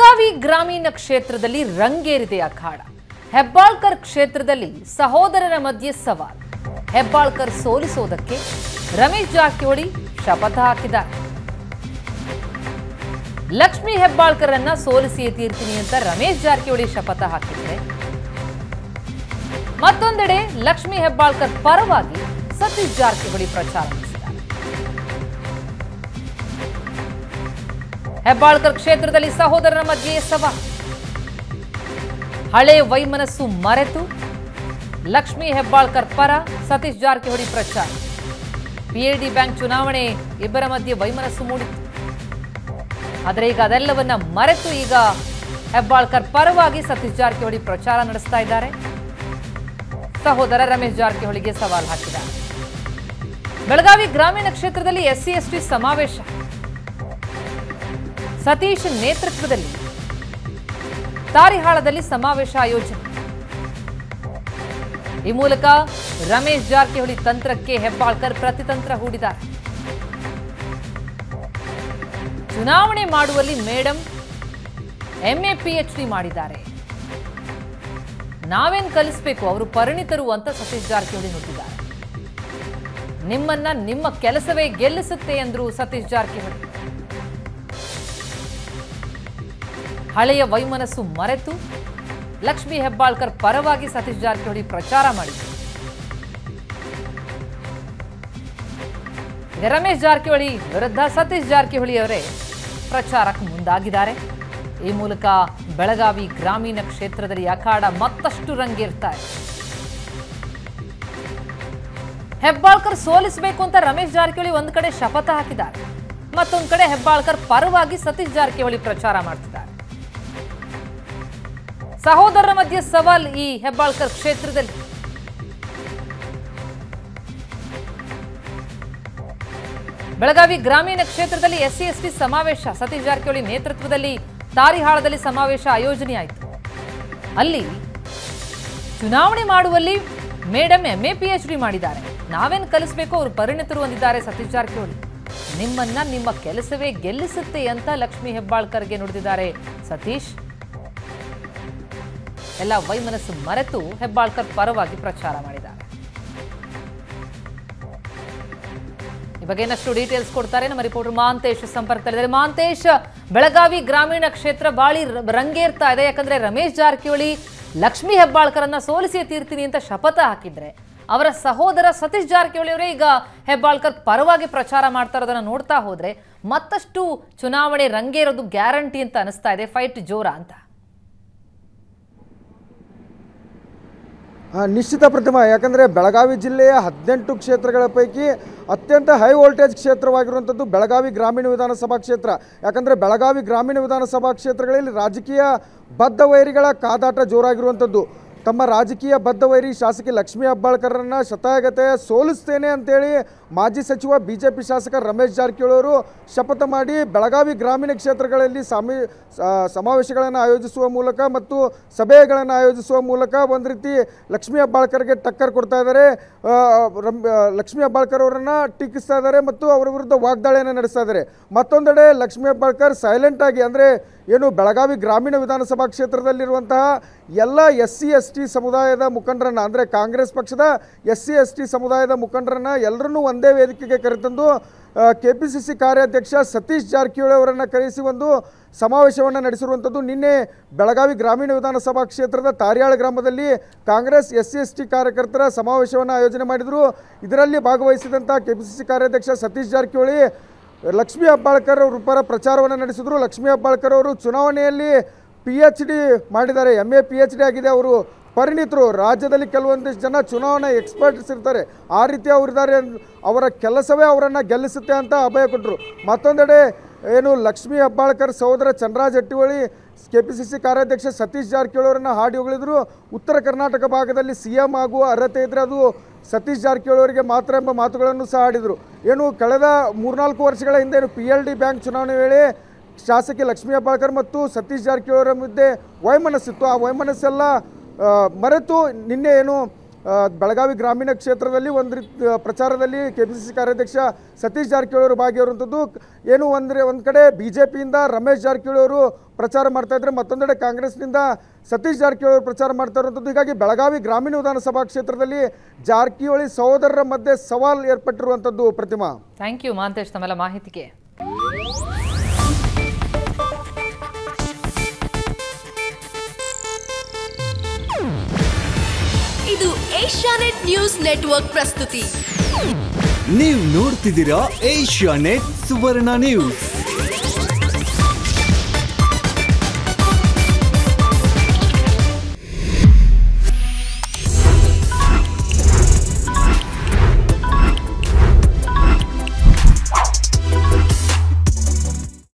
ಬೆಳಗಾವಿ ಗ್ರಾಮೀಣ ಕ್ಷೇತ್ರದಲ್ಲಿ ರಂಗೇರಿದೆ ಅಖಾಡ ಹೆಬ್ಬಾಳ್ಕರ್ ಕ್ಷೇತ್ರದಲ್ಲಿ ಸಹೋದರರ ಮಧ್ಯೆ ಸವಾಲ್ ಹೆಬ್ಬಾಳ್ಕರ್ ಸೋಲಿಸೋದಕ್ಕೆ ರಮೇಶ್ ಜಾರಕಿಹೊಳಿ ಶಪಥ ಹಾಕಿದ್ದಾರೆ ಲಕ್ಷ್ಮಿ ಹೆಬ್ಬಾಳ್ಕರನ್ನ ಸೋಲಿಸಿಯೇ ತೀರ್ತೀನಿ ಅಂತ ರಮೇಶ್ ಜಾರಕಿಹೊಳಿ ಶಪಥ ಹಾಕಿದ್ರೆ ಮತ್ತೊಂದೆಡೆ ಲಕ್ಷ್ಮಿ ಹೆಬ್ಬಾಳ್ಕರ್ ಪರವಾಗಿ ಸತೀಶ್ ಜಾರಕಿಹೊಳಿ ಪ್ರಚಾರ ನಡೆಸಿದ್ದಾರೆ ಹೆಬ್ಬಾಳ್ಕರ್ ಕ್ಷೇತ್ರದಲ್ಲಿ ಸಹೋದರರ ಮಧ್ಯೆ ಸವಾಲ್ ಹಳೆ ವೈಮನಸ್ಸು ಮರೆತು ಲಕ್ಷ್ಮಿ ಹೆಬ್ಬಾಳ್ಕರ್ ಪರ ಸತೀಶ್ ಜಾರಕಿಹೊಳಿ ಪ್ರಚಾರ ಪಿಎಲ್ಡಿ ಬ್ಯಾಂಕ್ ಚುನಾವಣೆ ಇಬ್ಬರ ಮಧ್ಯೆ ವೈಮನಸ್ಸು ಮೂಡಿತು ಆದರೆ ಈಗ ಅದೆಲ್ಲವನ್ನ ಮರೆತು ಈಗ ಹೆಬ್ಬಾಳ್ಕರ್ ಪರವಾಗಿ ಸತೀಶ್ ಜಾರಕಿಹೊಳಿ ಪ್ರಚಾರ ನಡೆಸ್ತಾ ಇದ್ದಾರೆ ಸಹೋದರ ರಮೇಶ್ ಜಾರಕಿಹೊಳಿಗೆ ಸವಾಲ್ ಹಾಕಿದ್ದಾರೆ ಬೆಳಗಾವಿ ಗ್ರಾಮೀಣ ಕ್ಷೇತ್ರದಲ್ಲಿ ಎಸ್ಸಿ ಎಸ್ಟಿ ಸಮಾವೇಶ ಸತೀಶ್ ನೇತೃತ್ವದಲ್ಲಿ ತಾರಿಹಾಳದಲ್ಲಿ ಸಮಾವೇಶ ಆಯೋಜನೆ ಈ ಮೂಲಕ ರಮೇಶ್ ಜಾರಕಿಹೊಳಿ ತಂತ್ರಕ್ಕೆ ಹೆಬ್ಬಾಳ್ಕರ್ ಪ್ರತಿತಂತ್ರ ಹೂಡಿದ್ದಾರೆ ಚುನಾವಣೆ ಮಾಡುವಲ್ಲಿ ಮೇಡಮ್ ಎಂಎ ಪಿಎಚ್ ಡಿ ಮಾಡಿದ್ದಾರೆ ನಾವೇನ್ ಕಲಿಸ್ಬೇಕು ಅವರು ಪರಿಣಿತರು ಅಂತ ಸತೀಶ್ ಜಾರಕಿಹೊಳಿ ನುಡಿದಿದ್ದಾರೆ ನಿಮ್ಮನ್ನ ನಿಮ್ಮ ಕೆಲಸವೇ ಗೆಲ್ಲಿಸುತ್ತೆ ಎಂದ್ರು ಸತೀಶ್ ಜಾರಕಿಹೊಳಿ ಹಳೆಯ ವೈಮನಸ್ಸು ಮರೆತು ಲಕ್ಷ್ಮಿ ಹೆಬ್ಬಾಳ್ಕರ್ ಪರವಾಗಿ ಸತೀಶ್ ಜಾರಕಿಹೊಳಿ ಪ್ರಚಾರ ಮಾಡಿದರು ಈಗ ರಮೇಶ್ ಜಾರಕಿಹೊಳಿ ವಿರುದ್ಧ ಸತೀಶ್ ಜಾರಕಿಹೊಳಿ ಅವರೇ ಪ್ರಚಾರಕ್ಕೆ ಮುಂದಾಗಿದ್ದಾರೆ ಈ ಮೂಲಕ ಬೆಳಗಾವಿ ಗ್ರಾಮೀಣ ಕ್ಷೇತ್ರದಲ್ಲಿ ಅಖಾಡ ಮತ್ತಷ್ಟು ರಂಗೇರ್ತಾ ಇದೆ ಹೆಬ್ಬಾಳ್ಕರ್ ಸೋಲಿಸಬೇಕು ಅಂತ ರಮೇಶ್ ಜಾರಕಿಹೊಳಿ ಒಂದ್ ಕಡೆ ಶಪಥ ಹಾಕಿದ್ದಾರೆ ಮತ್ತೊಂದ್ ಕಡೆ ಹೆಬ್ಬಾಳ್ಕರ್ ಪರವಾಗಿ ಸತೀಶ್ ಜಾರಕಿಹೊಳಿ ಪ್ರಚಾರ ಮಾಡ್ತಿದ್ದಾರೆ ಸಹೋದರರ ಮಧ್ಯೆ ಸವಾಲ್ ಈ ಹೆಬ್ಬಾಳ್ಕರ್ ಕ್ಷೇತ್ರದಲ್ಲಿ ಬೆಳಗಾವಿ ಗ್ರಾಮೀಣ ಕ್ಷೇತ್ರದಲ್ಲಿ ಎಸ್ಸಿ ಎಸ್ಟಿ ಸಮಾವೇಶ ಸತೀಶ್ ಜಾರಕಿಹೊಳಿ ನೇತೃತ್ವದಲ್ಲಿ ತಾರಿಹಾಳದಲ್ಲಿ ಸಮಾವೇಶ ಆಯೋಜನೆಯಾಯಿತು ಅಲ್ಲಿ ಚುನಾವಣೆ ಮಾಡುವಲ್ಲಿ madam M A P H D ಮಾಡಿದ್ದಾರೆ ನಾವೇನು ಕಲಿಸ್ಬೇಕು ಅವರು ಪರಿಣಿತರು ಹೊಂದಿದ್ದಾರೆ ಸತೀಶ್ ಜಾರಕಿಹೊಳಿ ನಿಮ್ಮನ್ನ ನಿಮ್ಮ ಕೆಲಸವೇ ಗೆಲ್ಲಿಸುತ್ತೆ ಅಂತ ಲಕ್ಷ್ಮಿ ಹೆಬ್ಬಾಳ್ಕರ್ಗೆ ನುಡಿದಿದ್ದಾರೆ ಸತೀಶ್ ಎಲ್ಲ ವೈಮನಸ್ಸು ಮರೆತು ಹೆಬ್ಬಾಳ್ಕರ್ ಪರವಾಗಿ ಪ್ರಚಾರ ಮಾಡಿದ್ದಾರೆ ಈ ಬಗ್ಗೆ ಇನ್ನಷ್ಟು ಡೀಟೇಲ್ಸ್ ಕೊಡ್ತಾರೆ ನಮ್ಮ ರಿಪೋರ್ಟರ್ ಮಹಾಂತೇಶ್ ಸಂಪರ್ಕದಲ್ಲಿದ್ದಾರೆ ಮಹಾಂತೇಶ್ ಬೆಳಗಾವಿ ಗ್ರಾಮೀಣ ಕ್ಷೇತ್ರ ಬಾಳಿ ರ- ರಂಗೇರ್ತಾ ಇದೆ ಯಾಕಂದ್ರೆ ರಮೇಶ್ ಜಾರಕಿಹೊಳಿ ಲಕ್ಷ್ಮಿ ಹೆಬ್ಬಾಳ್ಕರನ್ನ ಸೋಲಿಸಿ ತೀರ್ತೀನಿ ಅಂತ ಶಪಥ ಹಾಕಿದ್ರೆ ಅವರ ಸಹೋದರ ಸತೀಶ್ ಜಾರಕಿಹೊಳಿ ಅವರೇ ಈಗ ಹೆಬ್ಬಾಳ್ಕರ್ ಪರವಾಗಿ ಪ್ರಚಾರ ಮಾಡ್ತಾ ಇರೋದನ್ನ ನೋಡ್ತಾ ಹೋದ್ರೆ ಮತ್ತಷ್ಟು ಚುನಾವಣೆ ರಂಗೇರೋದು ಗ್ಯಾರಂಟಿ ಅಂತ ಅನಿಸ್ತಾ ಇದೆ ಫೈಟ್ ಜೋರ ಅಂತ ಆ, ನಿಶ್ಚಿತ ಪ್ರತಿಮಾ ಯಾಕಂದರೆ ಬೆಳಗಾವಿ ಜಿಲ್ಲೆಯ ಹದಿನೆಂಟು ಕ್ಷೇತ್ರಗಳ ಪೈಕಿ ಅತ್ಯಂತ ಹೈ ವೋಲ್ಟೇಜ್ ಕ್ಷೇತ್ರವಾಗಿರುವಂಥದ್ದು ಬೆಳಗಾವಿ ಗ್ರಾಮೀಣ ವಿಧಾನಸಭಾ ಕ್ಷೇತ್ರ ಯಾಕಂದರೆ ಬೆಳಗಾವಿ ಗ್ರಾಮೀಣ ವಿಧಾನಸಭಾ ಕ್ಷೇತ್ರಗಳಲ್ಲಿ ರಾಜಕೀಯ ಬದ್ಧ ವೈರಿಗಳ ಕಾದಾಟ ಜೋರಾಗಿರುವಂಥದ್ದು ತಮ್ಮ ರಾಜಕೀಯ ಬದ್ಧ ವೈರಿ ಶಾಸಕಿ ಲಕ್ಷ್ಮೀ ಹೆಬ್ಬಾಳ್ಕರನ್ನ ಶತಾಯಗತೆ ಸೋಲಿಸ್ತೇನೆ ಅಂತೇಳಿ ಮಾಜಿ ಸಚಿವ ಬಿ ಜೆ ಪಿ ಶಾಸಕ ರಮೇಶ್ ಜಾರಕಿಹೊಳಿ ಅವರು ಶಪಥ ಮಾಡಿ ಬೆಳಗಾವಿ ಗ್ರಾಮೀಣ ಕ್ಷೇತ್ರಗಳಲ್ಲಿ ಸಮಿ ಸ- ಸಮಾವೇಶಗಳನ್ನು ಆಯೋಜಿಸುವ ಮೂಲಕ ಮತ್ತು ಸಭೆಗಳನ್ನು ಆಯೋಜಿಸುವ ಮೂಲಕ ಒಂದು ರೀತಿ ಲಕ್ಷ್ಮೀ ಹೆಬ್ಬಾಳ್ಕರ್ಗೆ ಟಕ್ಕರ್ ಕೊಡ್ತಾ ಇದ್ದಾರೆ ಆ, ರಮ್ ಆ, ಲಕ್ಷ್ಮೀ ಹೆಬ್ಬಾಳ್ಕರ್ ಅವರನ್ನು ಟೀಕಿಸ್ತಾ ಇದ್ದಾರೆ ಮತ್ತು ಅವರ ವಿರುದ್ಧ ವಾಗ್ದಾಳಿಯನ್ನು ನಡೆಸ್ತಾ ಇದ್ದಾರೆ ಮತ್ತೊಂದೆಡೆ ಲಕ್ಷ್ಮೀ ಹೆಬ್ಬಾಳ್ಕರ್ ಸೈಲೆಂಟ್ ಆಗಿ ಅಂದರೆ ಏನು ಬೆಳಗಾವಿ ಗ್ರಾಮೀಣ ವಿಧಾನಸಭಾ ಕ್ಷೇತ್ರದಲ್ಲಿರುವಂತಹ ಎಲ್ಲ ಎಸ್ ಸಿ ಎಸ್ ಟಿ ಸಮುದಾಯದ ಮುಖಂಡರನ್ನ ಅಂದರೆ ಕಾಂಗ್ರೆಸ್ ಪಕ್ಷದ ಎಸ್ ಸಿ ಎಸ್ ಟಿ ಸಮುದಾಯದ ಮುಖಂಡರನ್ನ ಎಲ್ಲರನ್ನೂ ಒಂದೇ ವೇದಿಕೆಗೆ ಕರೆತಂದು ಕೆ ಪಿ ಸಿ ಸಿ ಕಾರ್ಯಾಧ್ಯಕ್ಷ ಸತೀಶ್ ಜಾರಕಿಹೊಳಿ ಅವರನ್ನು ಕರೆಸಿ ಒಂದು ಸಮಾವೇಶವನ್ನು ನಡೆಸಿರುವಂಥದ್ದು ನಿನ್ನೆ ಬೆಳಗಾವಿ ಗ್ರಾಮೀಣ ವಿಧಾನಸಭಾ ಕ್ಷೇತ್ರದ ತಾರ್ಯಾಳ ಗ್ರಾಮದಲ್ಲಿ Congress S C S T ಕಾರ್ಯಕರ್ತರ ಸಮಾವೇಶವನ್ನು ಆಯೋಜನೆ ಮಾಡಿದರು ಇದರಲ್ಲಿ ಭಾಗವಹಿಸಿದಂಥ ಕೆ ಪಿ ಸಿ ಸಿ ಕಾರ್ಯಾಧ್ಯಕ್ಷ ಸತೀಶ್ ಜಾರಕಿಹೊಳಿ ಲಕ್ಷ್ಮೀ ಹೆಬ್ಬಾಳ್ಕರ್ ಅವ್ರ ಪರ ಪ್ರಚಾರವನ್ನು ನಡೆಸಿದ್ರು ಲಕ್ಷ್ಮೀ ಹೆಬ್ಬಾಳ್ಕರ್ ಅವರು ಚುನಾವಣೆಯಲ್ಲಿ ಪಿ ಎಚ್ ಡಿ ಮಾಡಿದ್ದಾರೆ M A P H D ಆಗಿದೆ ಅವರು ಪರಿಣಿತರು ರಾಜ್ಯದಲ್ಲಿ ಕೆಲವೊಂದಿಷ್ಟು ಜನ ಚುನಾವಣಾ ಎಕ್ಸ್ಪರ್ಟ್ಸ್ ಇರ್ತಾರೆ ಆ ರೀತಿ ಅವರಿದ್ದಾರೆ ಅವರ ಕೆಲಸವೇ ಅವರನ್ನು ಗೆಲ್ಲಿಸುತ್ತೆ ಅಂತ ಅಭಯ ಕೊಟ್ಟರು ಮತ್ತೊಂದೆಡೆ ಏನು ಲಕ್ಷ್ಮೀ ಹೆಬ್ಬಾಳ್ಕರ್ ಸಹೋದರ Chandraraj Hattiholi K P C C ಕಾರ್ಯಾಧ್ಯಕ್ಷ ಸತೀಶ್ ಜಾರಕಿಹೊಳಿ ಅವರನ್ನು ಹಾಡಿ ಹೊಗಳಿದ್ರು ಉತ್ತರ ಕರ್ನಾಟಕ ಭಾಗದಲ್ಲಿ ಸಿ ಎಂ ಆಗುವ ಅರ್ಹತೆ ಇದ್ದರೆ ಅದು ಸತೀಶ್ ಜಾರಕಿಹೊಳಿ ಅವರಿಗೆ ಮಾತ್ರ ಎಂಬ ಮಾತುಗಳನ್ನು ಸಹ ಆಡಿದರು ಏನು ಕಳೆದ ಮೂರ್ನಾಲ್ಕು ವರ್ಷಗಳ ಹಿಂದೆ ಏನು ಪಿ ಎಲ್ ಡಿ ಬ್ಯಾಂಕ್ ಚುನಾವಣೆ ವೇಳೆ ಶಾಸಕಿ ಲಕ್ಷ್ಮೀ ಹೆಬ್ಬಾಳ್ಕರ್ ಮತ್ತು ಸತೀಶ್ ಜಾರಕಿಹೊಳಿ ಅವರ ಮಧ್ಯೆ ವೈಮನಸ್ಸಿತ್ತು ಆ ವೈಮನಸ್ಸೆಲ್ಲ ಆ, ಮರೆತು ನಿನ್ನೆ ಏನು ಆ, ಬೆಳಗಾವಿ ಗ್ರಾಮೀಣ ಕ್ಷೇತ್ರದಲ್ಲಿ ಒಂದು ರೀತಿ ಆ, ಪ್ರಚಾರದಲ್ಲಿ ಕೆ ಪಿ ಸಿ ಸಿ ಕಾರ್ಯಾಧ್ಯಕ್ಷ ಸತೀಶ್ ಜಾರಕಿಹೊಳಿ ಅವರು ಭಾಗಿಯಾಗಿರುವಂಥದ್ದು ಏನು ಅಂದರೆ ಒಂದು ಕಡೆ ಬಿ ಜೆ ಪಿಯಿಂದ ರಮೇಶ್ ಜಾರಕಿಹೊಳಿ ಅವರು ಪ್ರಚಾರ ಮಾಡ್ತಾ ಇದ್ದಾರೆ ಮತ್ತೊಂದೆಡೆ ಕಾಂಗ್ರೆಸ್ನಿಂದ ಸತೀಶ್ ಜಾರಕಿಹೊಳಿ ಅವರು ಪ್ರಚಾರ ಮಾಡ್ತಾ ಇರುವಂಥದ್ದು ಹೀಗಾಗಿ ಬೆಳಗಾವಿ ಗ್ರಾಮೀಣ ವಿಧಾನಸಭಾ ಕ್ಷೇತ್ರದಲ್ಲಿ ಜಾರಕಿಹೊಳಿ ಸಹೋದರರ ಮಧ್ಯೆ ಸವಾಲ್ ಏರ್ಪಟ್ಟಿರುವಂಥದ್ದು ಪ್ರತಿಮಾ ಥ್ಯಾಂಕ್ ಯು ಮಹಾಂತೇಶ್ ತಮ್ಮೆಲ್ಲ ಮಾಹಿತಿಗೆ ಇದು ಏಷ್ಯಾನೆಟ್ ನ್ಯೂಸ್ ನೆಟ್ವರ್ಕ್ ಪ್ರಸ್ತುತಿ ನೀವು ನೋಡ್ತಿದ್ದೀರಾ ಏಷ್ಯಾ ನೆಟ್ ಸುವರ್ಣ ನ್ಯೂಸ್